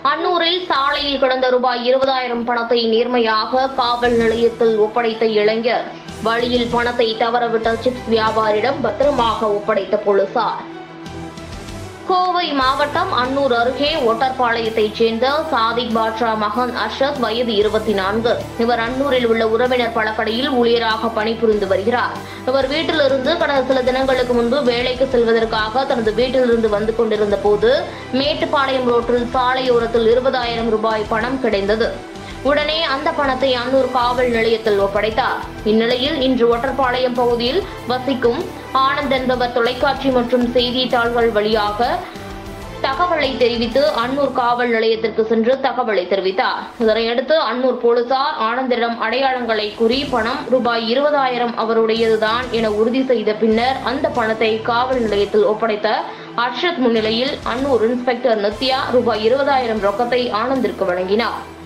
அன்னூரில் சாலையில் கிடந்த ரூபாய் இருபதாயிரம் பணத்தை நேர்மையாக காவல் நிலையத்தில் ஒப்படைத்த இளைஞர் வழியில் பணத்தை தவறவிட்ட சிப்ஸ் வியாபாரியிடம் பத்திரமாக ஒப்படைத்த போலீசார் கோவை மாவட்டம் அன்னூர் அருகே ஒட்டர்பாளையத்தைச் சேர்ந்த சாதிக் பாட்ஷா மகன் அர்ஷத் வயது இருபத்தி நான்கு இவர் அன்னூரில் உள்ள உறவினர் பழக்கடையில் ஊழியராக பணிபுரிந்து வருகிறார் இவர் வீட்டிலிருந்து கடந்த சில தினங்களுக்கு முன்பு வேலைக்கு செல்வதற்காக தனது வீட்டிலிருந்து வந்து கொண்டிருந்த போது மேட்டுப்பாளையம் ரோட்டில் சாலையோரத்தில் இருபதாயிரம் ரூபாய் பணம் கிடைத்தது உடனே அந்த பணத்தை அன்னூர் காவல் நிலையத்தில் ஒப்படைத்தார் இந்நிலையில் இன்று ஒட்டர்பாளையம் பகுதியில் வசிக்கும் ஆனந்த் என்பவர் தொலைக்காட்சி மற்றும் செய்தித்தாள்கள் வழியாக தகவலை தெரிவித்து அன்னூர் காவல் நிலையத்திற்கு சென்று தகவலை தெரிவித்தார் இதனையடுத்து அன்னூர் போலீசார் ஆனந்திடம் அடையாளங்களை கூறி பணம் ரூபாய் இருபதாயிரம் அவருடையதுதான் என உறுதி செய்த பின்னர் அந்த பணத்தை காவல் நிலையத்தில் ஒப்படைத்த அர்ஷத் முன்னிலையில் அன்னூர் இன்ஸ்பெக்டர் நித்யா ரூபாய் இருபதாயிரம் ரொக்கத்தை ஆனந்திற்கு வழங்கினார்